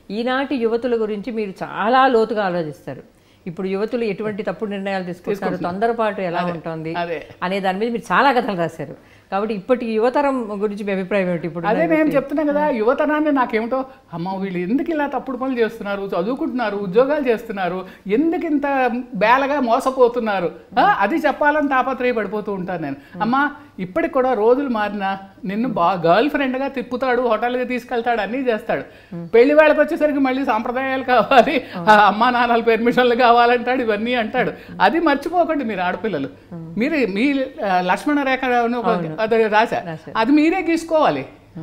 ఈనాటి యువతుల గురించి మీరు చాలా లోతుగా ఆలోచిస్తారు ఇప్పుడు యువతులు ఎటువంటి తప్పుడు నిర్ణయాలు తీసుకుంటున్నారు తొందరపాటు ఎలా ఉంటుంది అదే. అనే దాని మీద మీరు చాలా కథలు రాశారు కాబట్టి ఇప్పటి యువతరం గురించి మీ అభిప్రాయం ఏమిటి ఇప్పుడు అదే నేను చెప్తున్నా కదా యువతనాన్ని నాకేమిటో అమ్మ వీళ్ళు ఎందుకు ఇలా తప్పుడు పనులు చేస్తున్నారు చదువుకుంటున్నారు ఉద్యోగాలు చేస్తున్నారు ఎందుకు ఇంత బేలగా మోసపోతున్నారు ఆ, అది చెప్పాలని తాపత్రయపడిపోతూ ఉంటాను నేను అమ్మ ఇప్పటికి కూడా రోజులు మారినా నిన్ను బా గర్ల్ ఫ్రెండ్గా తిప్పుతాడు హోటల్కి తీసుకెళ్తాడు అన్నీ చేస్తాడు పెళ్లి వేళకి వచ్చేసరికి మళ్ళీ సాంప్రదాయాలు కావాలి ఆ, అమ్మా నాన్నల పెర్మిషన్లు కావాలంటాడు ఇవన్నీ అంటాడు అది మర్చిపోకండి మీరు ఆడపిల్లలు మీరు మీ ఆ, లక్ష్మణ రేఖ అని ఒక అది రాశా అది మీరే గీసుకోవాలి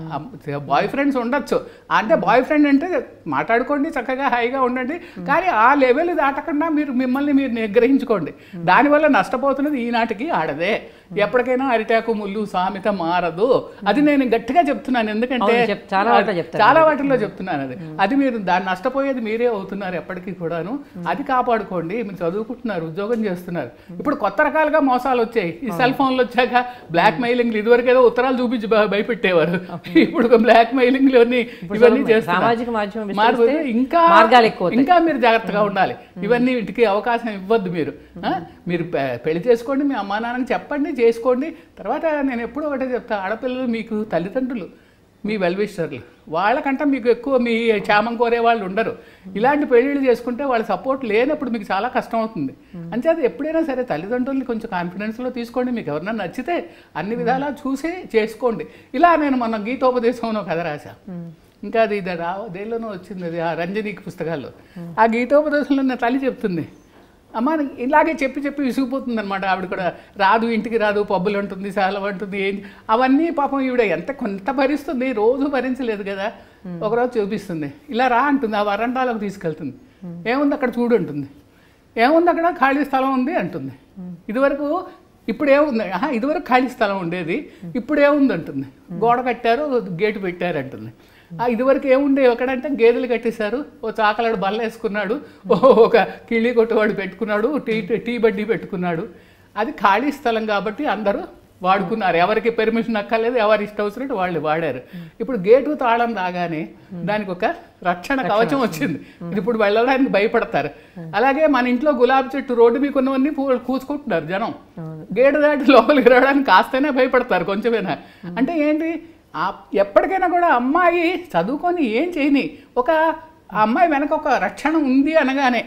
బాయ్ ఫ్రెండ్స్ ఉండొచ్చు అంటే బాయ్ ఫ్రెండ్ అంటే మాట్లాడుకోండి చక్కగా హాయిగా ఉండండి కానీ ఆ లెవెల్ దాటకుండా మీరు మిమ్మల్ని మీరు నిగ్రహించుకోండి దానివల్ల నష్టపోతున్నది ఈనాటికి ఆడదే ఎప్పటికైనా అరిటాకు ముళ్ళు సామెత మారదు అది నేను గట్టిగా చెప్తున్నాను ఎందుకంటే అవును, చెప్- చాలా వాటిలో చెప్తారు. చాలా వాటిల్లో చెప్తున్నాను అది అది మీరు దాన్ని నష్టపోయేది మీరే అవుతున్నారు ఎప్పటికీ కూడాను అది కాపాడుకోండి మీరు చదువుకుంటున్నారు ఉద్యోగం చేస్తున్నారు ఇప్పుడు కొత్త రకాలుగా మోసాలు వచ్చాయి ఈ సెల్ ఫోన్లు వచ్చాక బ్లాక్ మెయిలింగ్ ఇదివరకు ఏదో ఉత్తరాలు చూపించి భ- భయపెట్టేవారు ఇప్పుడు బ్లాక్ మెయిలింగ్ లోని ఇవన్నీ చేస్తున్నారు సామాజిక మాధ్యమం మారు- విస్తరిస్తే ఇంకా మార్గాలు ఎక్కువ అవుతాయి. ఇంకా మీరు జాగ్రత్తగా ఉండాలి ఇవన్నీ వీటికి అవకాశం ఇవ్వద్దు మీరు ఆ? మీరు పె- పెళ్లి చేసుకోండి మీ అమ్మా నాన్నకి చెప్పండి చేసుకోండి తర్వాత నేను ఎప్పుడూ ఒకటే చెప్తా ఆడపిల్లలు మీకు తల్లిదండ్రులు మీ వెల్విషర్లు వాళ్ళకంటే మీకు ఎక్కువ మీ క్షేమం కోరే వాళ్ళు ఉండరు ఇలాంటి పెళ్ళిళ్ళు చేసుకుంటే వాళ్ళ సపోర్ట్ లేనప్పుడు మీకు చాలా కష్టం అవుతుంది అంచేది ఎప్పుడైనా సరే తల్లిదండ్రుల్ని కొంచెం కాన్ఫిడెన్స్లో తీసుకోండి మీకు ఎవరైనా నచ్చితే అన్ని విధాలా చూసి చేసుకోండి ఇలా నేను మన గీతోపదేశం అని ఒక కథ రాశా ఇంకా అది ఇది రా దేనిలోనూ వచ్చింది అది ఆ రంజనీకి పుస్తకాల్లో ఆ గీతోపదేశంలో నా తల్లి చెప్తుంది అమ్మ ఇలాగే చెప్పి చెప్పి విసిగిపోతుంది అనమాట ఆవిడ కూడా రాదు ఇంటికి రాదు పబ్బులు ఉంటుంది చాలా ఉంటుంది ఏం అవన్నీ పాపం ఈవిడ ఎంత కొంత భరిస్తుంది రోజు భరించలేదు కదా ఒకరోజు చూపిస్తుంది ఇలా రా అంటుంది ఆ వరండాలోకి తీసుకెళ్తుంది ఏముంది అక్కడ చూడు అంటుంది ఏముంది అక్కడ ఖాళీ స్థలం ఉంది అంటుంది ఇదివరకు ఇప్పుడు ఏముంది ఆహా, ఇదివరకు ఖాళీ స్థలం ఉండేది ఇప్పుడు ఏముంది అంటుంది గోడ కట్టారు గేటు పెట్టారు అంటుంది ఆ, ఇదివరకు ఏముండే ఒకడంటే గేదెలు కట్టేశారు ఓ చాకలాడు బల్ల వేసుకున్నాడు ఓ ఒక కిళ్ళి కొట్టువాడు పెట్టుకున్నాడు టీ టీ బడ్డీ పెట్టుకున్నాడు అది ఖాళీ స్థలం కాబట్టి అందరూ వాడుకున్నారు ఎవరికి పెర్మిషన్ అక్కర్లేదు ఎవరి ఇష్టం వచ్చినట్టు వాళ్ళు వాడారు ఇప్పుడు గేటు తాళం రాగానే దానికి ఒక రక్షణ కవచం వచ్చింది ఇది ఇప్పుడు వెళ్ళడానికి భయపడతారు అలాగే మన ఇంట్లో గులాబీ చెట్టు రోడ్డు మీకు ఉన్నవన్నీ పూ- కూసుకుంటున్నారు జనం గేటు దాటి లోపలికి రావడానికి కాస్తేనే భయపడతారు కొంచెమైనా అంటే ఏంటి ఆ ఎప్పటికైనా కూడా అమ్మాయి చదువుకొని ఏం చేయని ఒక ఆ అమ్మాయి వెనక ఒక రక్షణ ఉంది అనగానే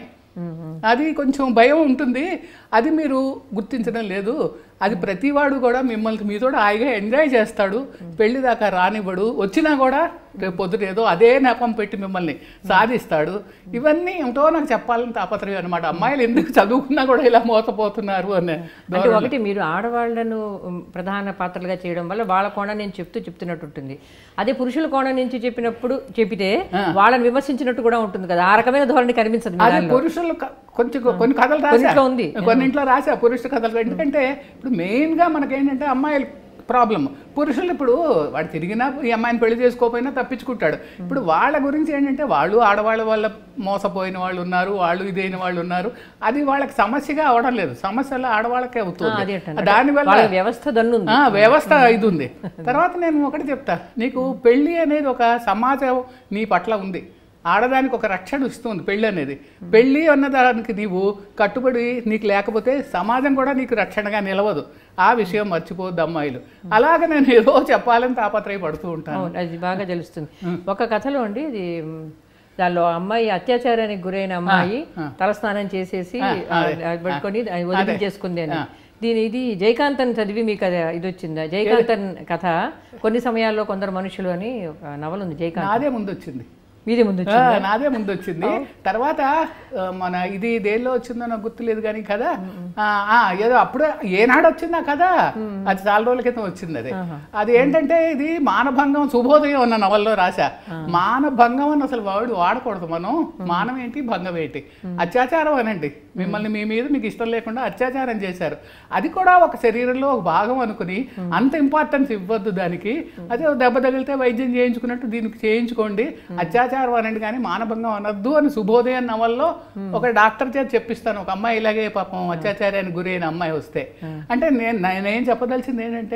అది కొంచెం భయం ఉంటుంది అది మీరు గుర్తించడం లేదు అది ప్రతివాడు కూడా మిమ్మల్ని మీతో హాయిగా ఎంజాయ్ చేస్తాడు పెళ్లి దాకా రానివ్వడు వచ్చినా కూడా రేపు పొద్దున ఏదో అదే నెపం పెట్టి మిమ్మల్ని సాధిస్తాడు ఇవన్నీ ఏమిటో నాకు చెప్పాలని తాపత్రయం అనమాట అమ్మాయిలు ఎందుకు చదువుకున్నా కూడా ఇలా మోసపోతున్నారు అనే అంటే ఒకటి మీరు ఆడవాళ్లను ఉమ్, ప్రధాన పాత్రలుగా చేయడం వల్ల వాళ్ళ కోణం నేను చెప్తూ చెప్తున్నట్టు ఉంటుంది అదే పురుషుల కోణం నుంచి చెప్పినప్పుడు చెప్పితే వాళ్ళని విమర్శించినట్టు కూడా ఉంటుంది కదా ఆ రకమైన ధోరణి కనిపించదు మీ అది దానిలో. పురుషులు క- కొంచెం కొన్ని కథలు రాశా కొన్నిట్లో ఉంది. కొన్నింట్లో రాశా పురుష కథలు ఎందుకంటే ఇప్పుడు మెయిన్గా మనకేంటంటే అమ్మాయిలు ప్రాబ్లం పురుషులు ఇప్పుడు వాడు తిరిగినా ఈ అమ్మాయిని పెళ్లి చేసుకోకపోయినా తప్పించుకుంటాడు ఇప్పుడు వాళ్ళ గురించి ఏంటంటే వాళ్ళు ఆడవాళ్ళ వల్ల మోసపోయిన వాళ్ళు ఉన్నారు వాళ్ళు ఇదైన వాళ్ళు ఉన్నారు అది వాళ్ళకి సమస్యగా అవడం లేదు సమస్యలు ఆడవాళ్ళకే ఆ, అవుతుంది అదే అంటాను. దానివల్ల వాళ్ళ వ్యవస్థ దన్నుంది ఆ, వ్యవస్థ ఇది ఉంది తర్వాత నేను ఒకటి చెప్తా నీకు పెళ్ళి అనేది ఒక సమాజం నీ పట్ల ఉంది ఆడదానికి ఒక రక్షణ ఇస్తుంది పెళ్ళి అనేది పెళ్ళి అన్నదానికి నీవు కట్టుబడి నీకు లేకపోతే సమాజం కూడా నీకు రక్షణగా నిలవదు ఆ విషయం మర్చిపోద్దు అమ్మాయిలు అలాగే నేను ఏదో చెప్పాలని తాపత్రయపడుతూ ఉంటాను అవును అది బాగా తెలుస్తుంది ఒక కథలో అండి ఇది మ్, దానిలో అమ్మాయి అత్యాచారానికి గురైన అమ్మాయి తలస్నానం చేసేసి ఆ, అది పట్టుకొని అది వదిలించేసుకుంది అని దీని ఇది జయకాంతన్ చదివి మీకు అది ఇది వచ్చిందా జయకాంతన్ కథ కొన్ని సమయాల్లో కొందరు మనుషులు అని ఒక నవల ఉంది జయకాంత్ నాదే ముందు వచ్చింది మీదే ముందు ఆ, నాదే ముందు వచ్చింది తర్వాత ఆ, మన ఇది దేనిలో వచ్చిందో నాకు గుర్తులేదు కానీ కదా ఆ, ఆ, ఏదో అప్పుడే ఏనాడు వచ్చిందా కదా అది చాలా రోజుల క్రితం వచ్చింది అది అది ఏంటంటే ఇది మానభంగం శుభోదయం అన్న నవల్లో రాశా మానభంగం అని అసలు వాడు వాడకూడదు మనం మానం ఏంటి భంగం ఏంటి అత్యాచారం అనండి మిమ్మల్ని మీ మీద మీకు ఇష్టం లేకుండా అత్యాచారం చేశారు అది కూడా ఒక శరీరంలో ఒక భాగం అనుకుని అంత ఇంపార్టెన్స్ ఇవ్వద్దు దానికి అదే ఓ దెబ్బ తగిలితే వైద్యం చేయించుకున్నట్టు దీనికి చేయించుకోండి అత్యాచారం అనండి కానీ మానభంగం అనొద్దు అని శుభోదయం నవల్లో ఒక డాక్టర్ చేత చెప్పిస్తాను ఒక అమ్మాయి ఇలాగే పాపం అత్యాచారానికి గురైన అమ్మాయి వస్తే అంటే నేను నేనేం చెప్పదలిచింది ఏంటంటే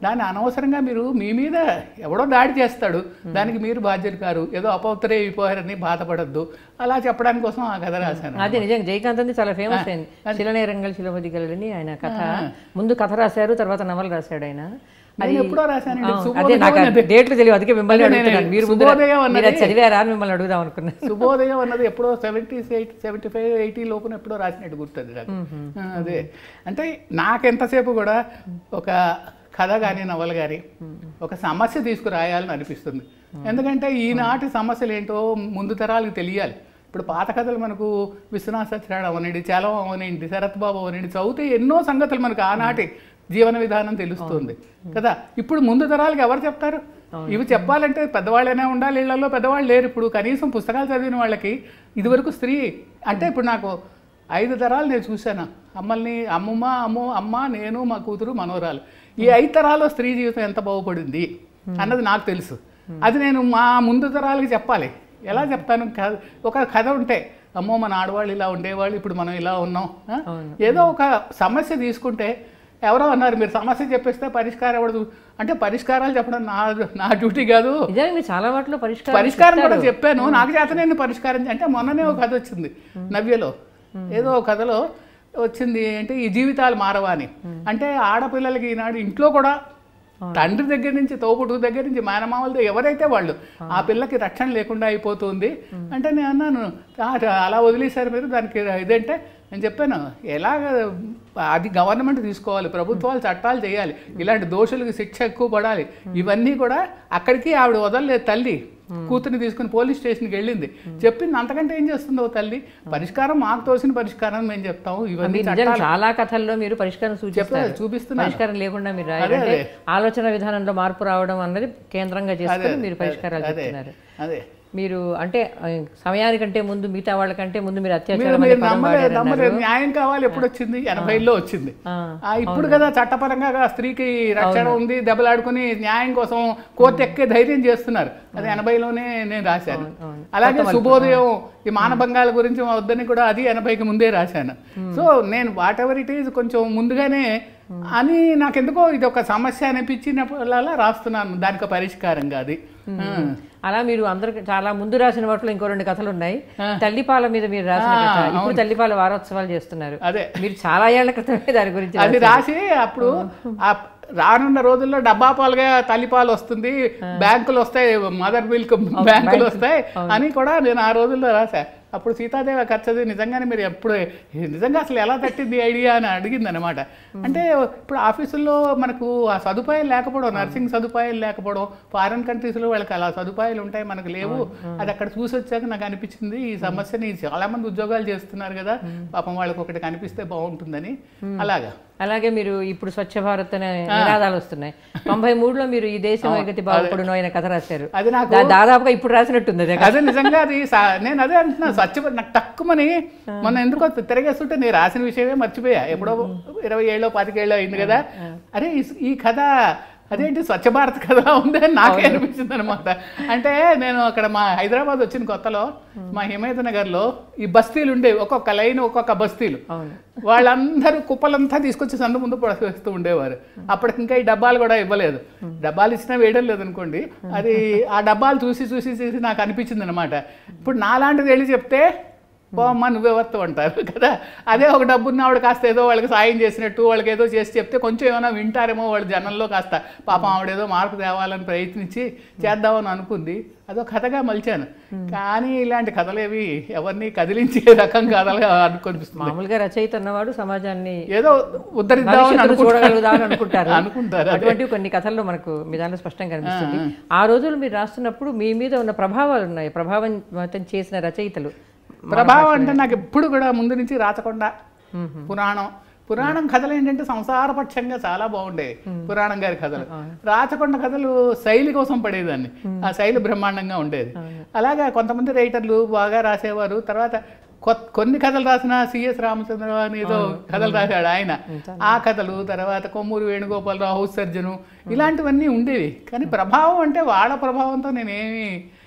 దాన్ని అనవసరంగా మీరు మీ మీద ఎవడో దాడి చేస్తాడు దానికి మీరు బాధ్యత కారు ఏదో అపౌత్తరే అయిపోయారని బాధపడద్దు అలా చెప్పడానికి కోసం ఆ కథ రాశాను అదే నిజంగా జయకాంత్ అంది చాలా ఫేమస్ అయింది శిలనేరంగల్ శిలవదిగలని ఆయన కథ ముందు కథ రాశారు తర్వాత నవల రాశాడు ఆయన నేను ఎప్పుడో రాశానండి ఆ, అదే శుభోదయం నాకు ఆ అన్నది. డేట్లు తెలియదు అందుకే మిమ్మల్ని అదే నేను అడుగుతున్నాను మీరు ముందు శుభోదయం మీరు అన్నది- అది చదివారా అని మిమ్మల్ని అడుగుదాం అనుకున్నాను శుభోదయం అన్నది ఎప్పుడో seventy eight seventy five eighty లోపున ఎప్పుడో రాసినట్టు గుర్తుంది నాకు ఆ, అదే అంటే నాకెంతసేపు కూడా ఒక కథ కానీ నవల కానీ ఒక సమస్య తీసుకురాయాలని అనిపిస్తుంది ఎందుకంటే ఈనాటి సమస్యలు ఏంటో ముందు తరాలకు తెలియాలి ఇప్పుడు పాత కథలు మనకు విశ్వనాథ సత్యనారాయణ అవనండి చలం అవనండి శరత్ బాబు అవనండి చదివితే ఎన్నో సంగతులు మనకు ఆనాటి జీవన విధానం తెలుస్తుంది కదా ఇప్పుడు ముందు తరాలకు ఎవరు చెప్తారు ఇవి చెప్పాలంటే పెద్దవాళ్ళైనా ఉండాలి ఇళ్లలో పెద్దవాళ్ళు లేరు ఇప్పుడు కనీసం పుస్తకాలు చదివిన వాళ్ళకి ఇదివరకు స్త్రీ అంటే ఇప్పుడు నాకు ఐదు తరాలు నేను చూశాను అమ్మల్ని అమ్మమ్మ అమ్మో అమ్మ నేను మా కూతురు మనోరాలు ఈ ఐదు తరాల్లో స్త్రీ జీవితం ఎంత బాగుపడింది అన్నది నాకు తెలుసు అది నేను మా ముందు తరాలకి చెప్పాలి ఎలా చెప్తాను కథ ఒక కథ ఉంటే అమ్మో మన ఆడవాళ్ళు ఇలా ఉండేవాళ్ళు ఇప్పుడు మనం ఇలా ఉన్నాం ఆ? ఏదో ఒక సమస్య తీసుకుంటే ఎవరో అన్నారు మీరు సమస్య చెప్పేస్తే పరిష్కారం ఎవడదు అంటే పరిష్కారాలు చెప్పడం నా నా డ్యూటీ కాదు నిజంగా మీరు చాలా వాటిలో పరిష్కారం పరిష్కారం కూడా చెప్పాను నాకు చేత నేను పరిష్కారం చే- అంటే మొన్ననే ఒక కథ వచ్చింది నవ్యలో ఏదో ఒక కథలో వచ్చింది అంటే ఈ జీవితాలు మారవా అని అంటే ఆడపిల్లలకి ఈనాడు ఇంట్లో కూడా తండ్రి దగ్గర నుంచి తోపుడు దగ్గర నుంచి మేనమామలతో ఎవరైతే వాళ్ళు ఆ పిల్లకి రక్షణ లేకుండా అయిపోతుంది అంటే నేను అన్నాను "ఆ, అలా వదిలేశారు మీరు దానికి ఇదంటే నేను చెప్పాను ఎలాగ అది గవర్నమెంట్ తీసుకోవాలి ప్రభుత్వాలు చట్టాలు చేయాలి ఇలాంటి దోషులకు శిక్ష ఎక్కువ పడాలి ఇవన్నీ కూడా అక్కడికి ఆవిడ వదలలేదు తల్లి కూతుర్ని తీసుకుని పోలీస్ స్టేషన్కి వెళ్ళింది చెప్పింది అంతకంటే ఏం చేస్తుందో తల్లి పరిష్కారం మాకు తోసిన పరిష్కారం మేము చెప్తాము ఇవన్నీ మీరు నిజంగా చాలా కథల్లో మీరు పరిష్కారం సూచిస్తారు చెప్పాలి చూపిస్తున్నా పరిష్కారం లేకుండా మీరు అదే, రాయాలంటే అదే. ఆలోచన విధానంలో మార్పు రావడం అన్నది కేంద్రంగా చేసుకుని మీరు పరిష్కారాలు అదే చెప్తున్నారు అదే మీరు అంటే ఆ, సమయానికంటే ముందు మిగతా వాళ్ళకంటే ముందు మీరు మీరు అత్యాచారం అనే మీరు పదం నమ్మలేదు వాడారన్నారు. నమ్మలేదు న్యాయం కావాలి ఎప్పుడు వచ్చింది ఎనభైలో వచ్చింది ఆ, ఆ, ఇప్పుడు కదా చట్టపరంగా స్త్రీకి రక్షణ ఉంది దెబ్బలాడుకుని న్యాయం కోసం కోర్టు ఎక్కే ధైర్యం చేస్తున్నారు అది ఎనభైలోనే నేను రాశాను అవును. అలాగే శుభోదయం ఈ మానభంగాల గురించి వద్దని కూడా అది ఎనభైకి ముందే రాశాను సో నేను వాట్ ఎవర్ ఇట్ ఈజ్ కొంచెం ముందుగానే అని నాకెందుకో ఇది ఒక సమస్య అనిపించినప్పుడల్లా రాస్తున్నాను దానికి ఒక పరిష్కారంగా అది ఆ. అలా మీరు అందరికి చాలా ముందు రాసిన వాటిలో ఇంకో రెండు కథలు ఉన్నాయి తల్లిపాల మీద మీరు రాసిన కథ ఇప్పుడు తల్లిపాల వారోత్సవాలు చేస్తున్నారు అదే మీరు చాలా ఏళ్ల క్రితమే దాని గురించి అది రాసి అప్పుడు ఆ రానున్న రోజుల్లో డబ్బా పాలుగా తల్లిపాలు వస్తుంది బ్యాంకులు వస్తాయి మదర్ మిల్క్ బ్యాంకులు వస్తాయి అని కూడా నేను ఆ రోజుల్లో రాశా అప్పుడు సీతాదేవి ఖర్చది నిజంగానే మీరు ఎప్పుడు నిజంగా అసలు ఎలా తట్టింది ఐడియా అని అడిగింది అనమాట అంటే ఇప్పుడు ఆఫీసుల్లో మనకు ఆ సదుపాయాలు లేకపోవడం నర్సింగ్ సదుపాయాలు లేకపోవడం ఫారిన్ కంట్రీస్లో వాళ్ళకి అలా సదుపాయాలు ఉంటాయి మనకు లేవు అది అక్కడ చూసి వచ్చాక నాకు అనిపించింది ఈ సమస్యని చాలా మంది ఉద్యోగాలు చేస్తున్నారు కదా పాపం వాళ్ళకి ఒకటి కనిపిస్తే బాగుంటుందని అలాగా అలాగే మీరు ఇప్పుడు స్వచ్ఛ భారత్ అనే నినాదాలు వస్తున్నాయి తొంభై మూడులో మీరు ఈ దేశం ఏగతి బాగుపడును ఆయన కథ రాశారు అది నాకు దా- దాదాపుగా ఇప్పుడు రాసినట్టుంది అదే అదే నిజంగా అది సా- నేను అదే అంటున్నా స్వచ్ఛ నాకు తక్కువని మొన్న ఎందుకో తిరగేస్తుంటే నేను రాసిన విషయమే మర్చిపోయా ఎప్పుడో ఇరవై ఏళ్ళో పాతికేళ్ళో అయింది కదా అరే ఈ- ఈ కథ అదేంటి స్వచ్ఛ భారత్ కథ ఉంది అని నాకే అనిపించింది అనమాట అంటే నేను అక్కడ మా హైదరాబాద్ వచ్చిన కొత్తలో మా హిమాయత్ నగర్లో ఈ బస్తీలు ఉండేవి ఒక్కొక్క లైన్ ఒక్కొక్క బస్తీలు అవును వాళ్ళందరూ కుప్పలంతా తీసుకొచ్చి సందు ముందు పడేస్తూ ఉండేవారు అప్పటికి ఇంకా ఈ డబ్బాలు కూడా ఇవ్వలేదు డబ్బాలు ఇచ్చినా వేయడం లేదు అనుకోండి అది ఆ డబ్బాలు చూసి చూసి చూసి నాకు అనిపించింది అనమాట ఇప్పుడు నాలాంటిది వెళ్ళి చెప్తే పోమ్మా నువ్వెవరితో అంటారు కదా అదే ఒక డబ్బున్న ఆవిడ కాస్త ఏదో వాళ్ళకి సాయం చేసినట్టు వాళ్ళకి ఏదో చేసి చెప్తే కొంచెం ఏమైనా వింటారేమో వాళ్ళ జనంలో కాస్త పాపం ఆవిడేదో మార్పు తేవాలని ప్రయత్నించి చేద్దామని అనుకుంది అదో కథగా మలిచాను కానీ ఇలాంటి కథలేవి ఎవరిని కదిలించే రకం కథలుగా అనుకొనిపిస్తుంది మామూలుగా రచయిత అన్నవాడు సమాజాన్ని ఏదో ఉద్ధరిద్దామని భవిష్యత్తును అనుకుంటారు చూడగలుగుదామని అనుకుంటారు అనుకుంటారు అదే. అటువంటి కొన్ని కథల్లో మనకు మీ దాంట్లో స్పష్టంగా కనిపిస్తుంది ఆ రోజులు మీరు రాస్తున్నప్పుడు మీ మీద ఉన్న ప్రభావాలు ఉన్నాయి ప్రభావం చేసిన రచయితలు ప్రభావం అంటే నాకు ఎప్పుడు కూడా ముందు నుంచి రాచకొండ పురాణం పురాణం కథలు ఏంటంటే సంసారపక్షంగా చాలా బాగుండేవి పురాణం గారి కథలు రాచకొండ కథలు శైలి కోసం పడేదాన్ని ఆ శైలి బ్రహ్మాండంగా ఉండేది అలాగా కొంతమంది రైటర్లు బాగా రాసేవారు తర్వాత కొత్- కొన్ని కథలు రాసిన సిఎస్ రామచంద్ర అని ఏదో కథలు రాశాడు ఆయన ఆ కథలు తర్వాత కొమ్మూరు వేణుగోపాలరావు హౌస్ సర్జను ఇలాంటివన్నీ ఉండేవి కానీ ప్రభావం అంటే వాళ్ళ ప్రభావంతో నేనేమి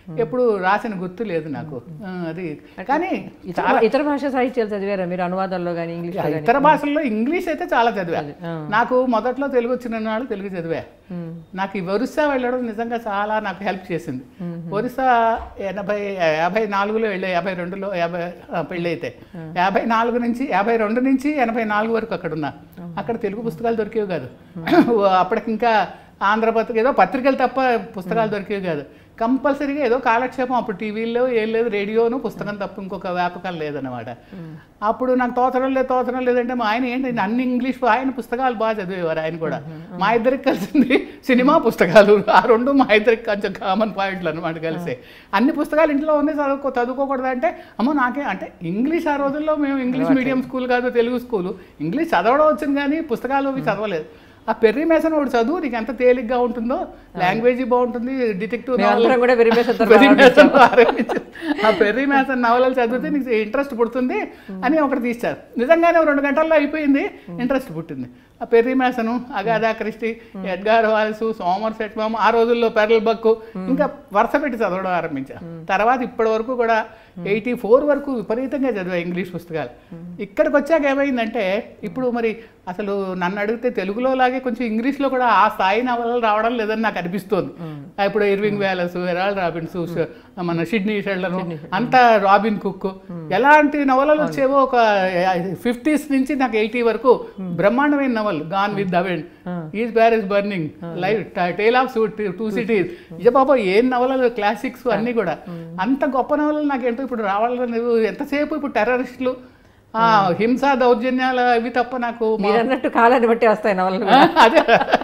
ఎప్పుడు రాసిన గుర్తు లేదు నాకు ఆ, అది కానీ ఇతర ఇతర భాష సాహిత్యాలు చదివారా మీరు అనువాదాల్లో కానీ ఇంగ్లీష్ ఇతర భాషల్లో ఇంగ్లీష్ అయితే చాలా చదివా నాకు మొదట్లో తెలుగు వచ్చిన నాడు తెలుగు చదివా నాకు ఈ ఒరిస్సా వెళ్ళడం నిజంగా చాలా నాకు హెల్ప్ చేసింది ఒరిస్సా ఎనభై యాభై నాలుగులో వెళ్ళే యాభై రెండులో యాభై ఆ, పెళ్ళి అయితే యాభై నాలుగు నుంచి యాభై రెండు నుంచి ఎనభై నాలుగు వరకు అక్కడ ఉన్నా అక్కడ తెలుగు పుస్తకాలు దొరికేవి కాదు అప్పటికి ఇంకా ఆంధ్రపత్రిక ఏదో పత్రికలు తప్ప పుస్తకాలు దొరికేవి కాదు కంపల్సరీగా ఏదో కాలక్షేపం అప్పుడు టీవీలో ఏం లేదు రేడియోను పుస్తకం తప్ప ఇంకొక వ్యాపకం లేదన్నమాట అప్పుడు నాకు తోచడం లేదు తోచడం లేదంటే మా ఆయన ఏంటి అన్ని ఇంగ్లీష్ ఆయన పుస్తకాలు బాగా చదివేవారు ఆయన కూడా మా ఇద్దరికి కలిసింది సినిమా పుస్తకాలు ఆ రెండు మా ఇద్దరికి కొంచెం కామన్ పాయింట్లు అనమాట కలిసి అన్ని పుస్తకాలు ఇంట్లో ఉన్నాయి చదువుకో చదువుకోకూడదు అంటే అమ్మో నాకే అంటే ఇంగ్లీష్ ఆ రోజుల్లో మేము ఇంగ్లీష్ మీడియం స్కూల్ కాదు తెలుగు స్కూలు ఇంగ్లీష్ చదవడం వచ్చింది కానీ పుస్తకాలు అవి చదవలేదు ఆ పెర్రీ మేసన్ ఒకటి చదువు నీకు ఎంత తేలిగ్గా ఉంటుందో లాంగ్వేజ్ బాగుంటుంది డిటెక్టివ్ మేమందరం కూడా వెరీ బెస్ట్ పెర్రీ మేసన్ ఆరంభించారు. ఆ పెర్రీ మేసన్ నవలలు చదివితే నీకు ఇంట్రెస్ట్ పుడుతుంది అని ఒకటి తీస్తారు నిజంగానే ఓ రెండు గంటల్లో అయిపోయింది ఇంట్రెస్ట్ పుట్టింది ఆ Perry Mason Agatha Christie Edgar Wallace Somerset సెట్మామ్ ఆ రోజుల్లో పెరల్ బక్కు ఇంకా వరుస పెట్టి చదవడం ఆరంభించా తర్వాత ఇప్పటి వరకు కూడా ఎయిటీ ఫోర్ వరకు విపరీతంగా చదివా ఇంగ్లీష్ పుస్తకాలు ఇక్కడికి వచ్చాక ఏమైందంటే ఇప్పుడు మరి అసలు నన్ను అడిగితే తెలుగులో లాగే కొంచెం ఇంగ్లీష్లో కూడా ఆ స్థాయి నవలలు రావడం లేదని నాకు అనిపిస్తోంది ఇప్పుడు ఇర్వింగ్ వ్యాలస్ ఎరాల్ రాబిన్స్ మన షిడ్నీ షెల్డన్ అంతా రాబిన్ కుక్ ఎలాంటి నవలలు వచ్చేవో ఒక ఫిఫ్టీస్ నుంచి నాకు ఎయిటీ వరకు బ్రహ్మాండమైన novel gone with the wind is Paris burning live tale of two cities ఇజ బాబా ఏం నవలలు క్లాసిక్స్ అన్నీ కూడా అంత గొప్ప నవలలు నాకు ఏంటో ఇప్పుడు రావాలని ఎంతసేపు ఇప్పుడు టెర్రరిస్టులు ఆ, హింస దౌర్జన్యాలు అవి తప్ప నాకు మా- మీరు అన్నట్టు కాలాన్ని బట్టి వస్తాయి నవలలు ఆ, అదే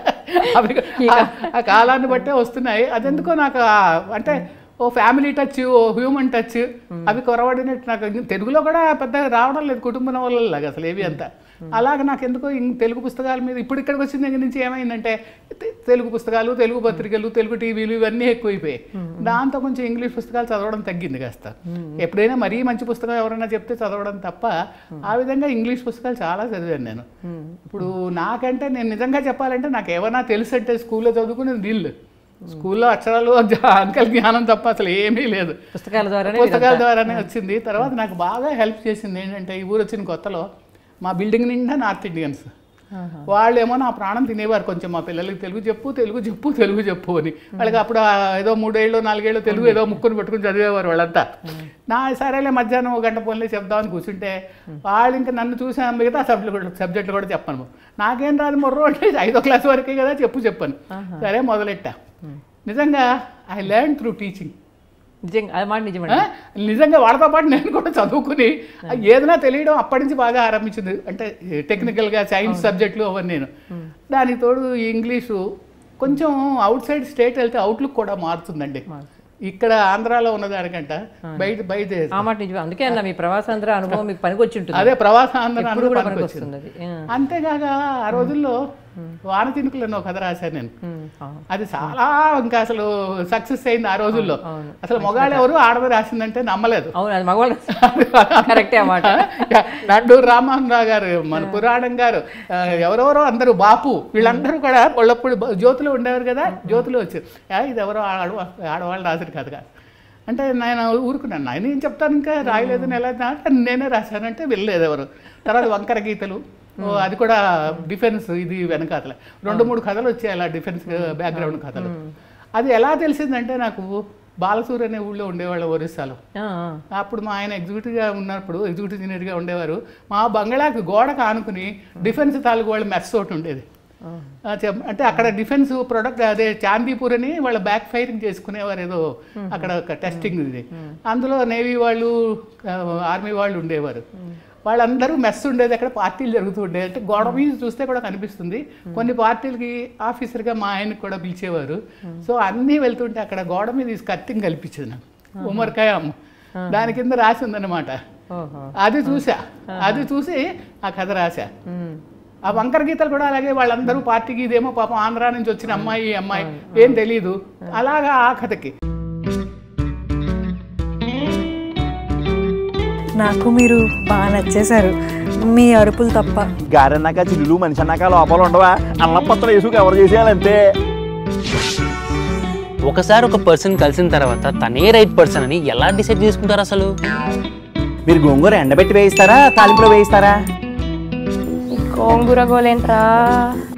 అవి ఆ- ఆ కాలాన్ని బట్టే వస్తున్నాయి అదెందుకో నాకు ఆ- అంటే ఓ ఫ్యామిలీ టచ్ ఓ హ్యూమన్ టచ్ అవి కొరవడినట్టు నాకు ఇంక తెలుగులో కూడా పెద్దగా రావడం లేదు కుటుంబ నవలలాగా అసలు ఏవి అంతా అలాగే నాకు ఎందుకో ఇంక తెలుగు పుస్తకాల మీద ఇప్పుడు ఇక్కడికి వచ్చిన దగ్గర నుంచి ఏమైందంటే తె- తెలుగు పుస్తకాలు తెలుగు పత్రికలు తెలుగు టీవీలు ఇవన్నీ ఎక్కువైపోయాయి దాంతో కొంచెం ఇంగ్లీష్ పుస్తకాలు చదవడం తగ్గింది కాస్త ఎప్పుడైనా మరీ మంచి పుస్తకం ఎవరైనా చెప్తే చదవడం తప్ప ఆ విధంగా ఇంగ్లీష్ పుస్తకాలు చాలా చదివాను నేను ఇప్పుడు నాకంటే నేను నిజంగా చెప్పాలంటే నాకు ఏమైనా తెలుసు అంటే స్కూల్లో చదువుకునేది నీళ్ళు స్కూల్లో అక్షరాలు అంకల్ జ్ఞానం తప్ప అసలు ఏమీ లేదు పుస్తకాల ద్వారానే పుస్తకాల ద్వారానే వచ్చింది తర్వాత నాకు బాగా హెల్ప్ చేసింది ఏంటంటే ఈ ఊరు వచ్చిన కొత్తలో మా బిల్డింగ్ నిండా నార్త్ ఇండియన్స్ వాళ్ళేమో నా ప్రాణం తినేవారు కొంచెం మా పిల్లలకి తెలుగు చెప్పు తెలుగు చెప్పు తెలుగు చెప్పు అని వాళ్ళకి అప్పుడు ఆ ఏదో మూడేళ్ళు నాలుగేళ్ళు తెలుగు ఏదో ముక్కుని పెట్టుకుని చదివేవారు వాళ్ళంతా నా సరేలే మధ్యాహ్నం ఒక గంట పోన్లే చెప్దామని కూర్చుంటే వాళ్ళు ఇంకా నన్ను చూసిన మిగతా సబ్జెక్టు సబ్జెక్టులు కూడా చెప్పను నాకేం రాదు మొర్రో అంటే ఐదో క్లాస్ వరకే కదా చెప్పు చెప్పాను సరే మొదలెట్టా నిజంగా ఐ లెర్న్ త్రూ టీచింగ్ నిజంగా అది మాట నిజమండి ఆ? నిజంగా వాళ్ళతో పాటు నేను కూడా చదువుకుని ఏదైనా తెలియడం అప్పటి నుంచి బాగా ఆరంభించింది అంటే టెక్నికల్గా సైన్స్ సబ్జెక్టులు అవన్నీ నేను దానికి తోడు ఈ ఇంగ్లీషు కొంచెం అవుట్ సైడ్ స్టేట్ వెళ్తే అవుట్లుక్ కూడా మారుతుందండి ఇక్కడ ఆంధ్రాలో ఉన్నదానికంట బయట బయట ఆ మాట నిజమే అందుకే అన్న మీ ప్రవాసాంధ్ర అనుభవం మీకు పనికొచ్చి ఉంటుంది అదే ప్రవాస ఆంధ్ర ఇప్పుడు కూడా అనుభవానికి పనికొస్తుంది అది ఆ. అంతేకాక ఆ రోజుల్లో వాన తినుకులు అని ఒక కథ రాశాను నేను ఉమ్, అవును. అది చాలా ఇంకా అసలు సక్సెస్ అయింది ఆ రోజుల్లో అవును. అసలు మొగాళ్ళు ఎవరు ఆడది రాసిందంటే నమ్మలేదు అవును అది మగవాళ్ళు కరెక్టే ఆ మాట నడ్డూరు రామోహన్ రావు గారు మన పురాణం గారు ఆ, ఎవరెవరో అందరూ బాపు వీళ్ళందరూ కూడా వాళ్ళప్పుడు బ- జ్యోతిలో ఉండేవారు కదా జ్యోతిలో వచ్చారు "ఆ, ఇది ఎవరో ఆడ ఆడవాళ్ళు రాశారు కథ కాదు అంటే నేను ఊరుకున్నాను నేను ఏం చెప్తాను ఇంకా రాయలేదు ఎలా అంటే నేనే రాశానంటే వెళ్ళలేదు ఎవరు తర్వాత వంకర గీతలు ఓ, అది కూడా డిఫెన్స్ ఇది వెనకాతల రెండు మూడు కథలు వచ్చాయి అలా డిఫెన్స్ బ్యాక్గ్రౌండ్ కథలు అది ఎలా తెలిసిందంటే నాకు బాలసూర్ అనే ఊళ్ళో ఉండేవాళ్ళు ఒరిస్సాలో ఆ, ఆ. అప్పుడు మా ఆయన ఎగ్జిక్యూటివ్గా ఉన్నప్పుడు ఎగ్జిక్యూటివ్ ఇంజనీర్గా ఉండేవారు మా బంగళాకి గోడకు ఆనుకుని డిఫెన్స్ తాలూకు వాళ్ళ మెస్ ఒకటి ఉండేది ఆ, చెప్- అంటే అక్కడ డిఫెన్స్ ప్రొడక్ట్ అదే చాందీపూర్ అని వాళ్ళ బ్యాక్ ఫైరింగ్ చేసుకునేవారు ఏదో అక్కడ ఒక టెస్టింగ్ ఇది అందులో నేవీ వాళ్ళు ఆ, ఆర్మీ వాళ్ళు ఉండేవారు వాళ్ళందరూ మెస్ ఉండేది అక్కడ పార్టీలు జరుగుతూ ఉండేది అంటే గోడ మీద చూస్తే కూడా కనిపిస్తుంది కొన్ని పార్టీలకి ఆఫీసర్గా మా ఆయనకి కూడా పిలిచేవారు సో అన్నీ వెళ్తుంటే అక్కడ గోడ మీద ఈ కత్తింగ్ కల్పించింది నాకు ఉమర్కాయ అమ్మ దాని కింద రాసి ఉందన్నమాట ఓహో అది చూసా అది చూసి ఆ కథ రాశా ఉమ్. ఆ వంకర గీతలు కూడా అలాగే వాళ్ళందరూ పార్టీకి ఇదేమో పాపం ఆంధ్రా నుంచి వచ్చిన అమ్మాయి ఈ అమ్మాయి ఏం తెలియదు అలాగా ఆ కథకి నాకు మీరు బాగా నచ్చేశారు మీ అరుపులు తప్ప గారన్నాక చిల్లులు మనిషి అన్నాక లోపల ఉండవా అన్నం పత్రం వేసుకు ఎవరు చేసేయాలంతే ఒకసారి ఒక పర్సన్ కలిసిన తర్వాత తనే రైట్ పర్సన్ అని ఎలా డిసైడ్ చేసుకుంటారు అసలు మీరు గోంగూర ఎండబెట్టి వేయిస్తారా తాలింపులో వేయిస్తారా గోంగూర గోలేంట్రా